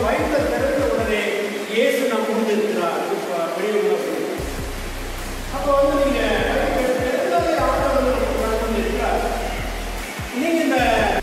வயிற்றை திறந்த உடனே இயேசு நம் முன் இருக்கிறார் இப்ப வெளியே அப்போ வந்து நீங்க தெரிந்ததை ஆண்டவர் நமக்கு வழங்கி இருக்கிறார் நீங்க இந்த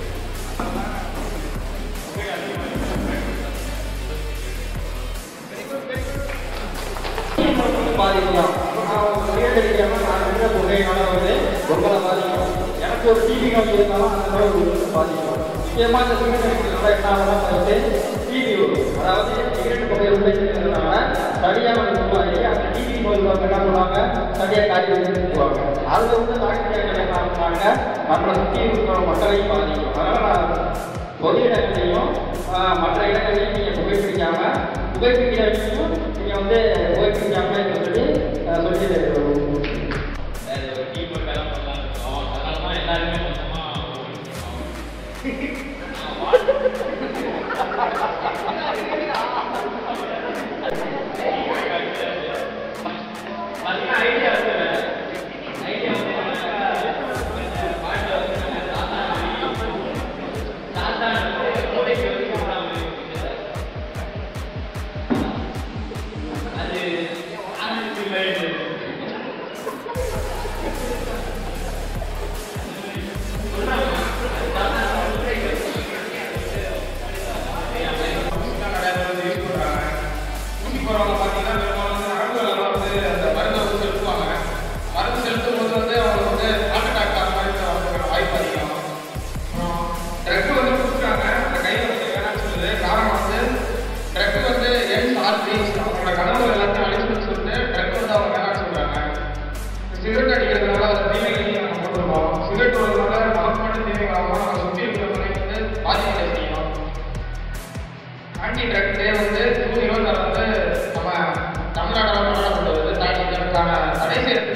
பாதிக்கலாம் தெரியாம நான் இருக்கிற புகையினால வந்து உங்களை பாதிக்கும் எனக்கு ஒரு டிவி கம்பி இருந்தாலும் அந்த மாதிரி உங்களுக்கு பாதிக்கும் முக்கியமாக இந்த சிகரெட் என்ன ஆகும்னா வந்து டிவி வரும் அதாவது சிகரெட் புகை உபயோகிக்கிறதுனால சரியாக வந்து உருவாகி அந்த டிவி மூலம் என்ன பண்ணுவாங்க சரியாக காட்டி வச்சுருவாங்க அதில் வந்து டாக்டர் என்ன பண்ணுவாங்க நம்மளை சுற்றி இருக்கிற மக்களையும் பாதிக்கும் அதனால் நான் பொது இடங்களையும் ஆஹ், மற்ற இடங்களையும் நீங்கள் புகைப்பிடிக்காம புகைப்பிடிக்கிற இடத்தையும் நீங்கள் வந்து புகைப்பிடிக்காம இருக்க சொல்லி ஆஹ், சொல்லி ஊசி போறவங்க பார்த்தீங்கன்னா பெரும்பாலும் வந்து நரம்புகளெல்லாம் வந்து அந்த மருந்தை வந்து செலுத்துவாங்க மருந்து செலுத்தும் போது வந்து அவங்க வந்து ஹார்ட் அட்டாக் அந்த மாதிரி வரதுக்கான வாய்ப்பு அதிகம் ட்ரக் வந்து கொடுக்குறாங்க அந்த கை வந்து வேணாம்னு சொல்லுது காரணம் வந்து ட்ரக் வந்து என் ஆர்டி அவங்களோட கனவு எல்லாத்தையும் அழிச்சுன்னு சொல்லிட்டு ட்ரக் வந்து அவங்க வேணாம்னு சொல்றாங்க சிகரெட் அடிக்கிறதுனால அது தீமைகளையும் நம்ம கொண்டுருவோம் சிகரெட் வரதுனால நமக்கு மட்டும் தீமைகளாகவும் நம்ம சுற்றி இருக்கிறவங்களையும் வந்து பாதிப்படை செய்யும் ஆன்டி ட்ரக் டே வந்து ஜூன் இருபத்தாறு வந்து நம்ம தமிழ்நாட்டில் கொண்டாடப்படுவது தாண்டி இதற்கான தடை செய்யறதுக்கு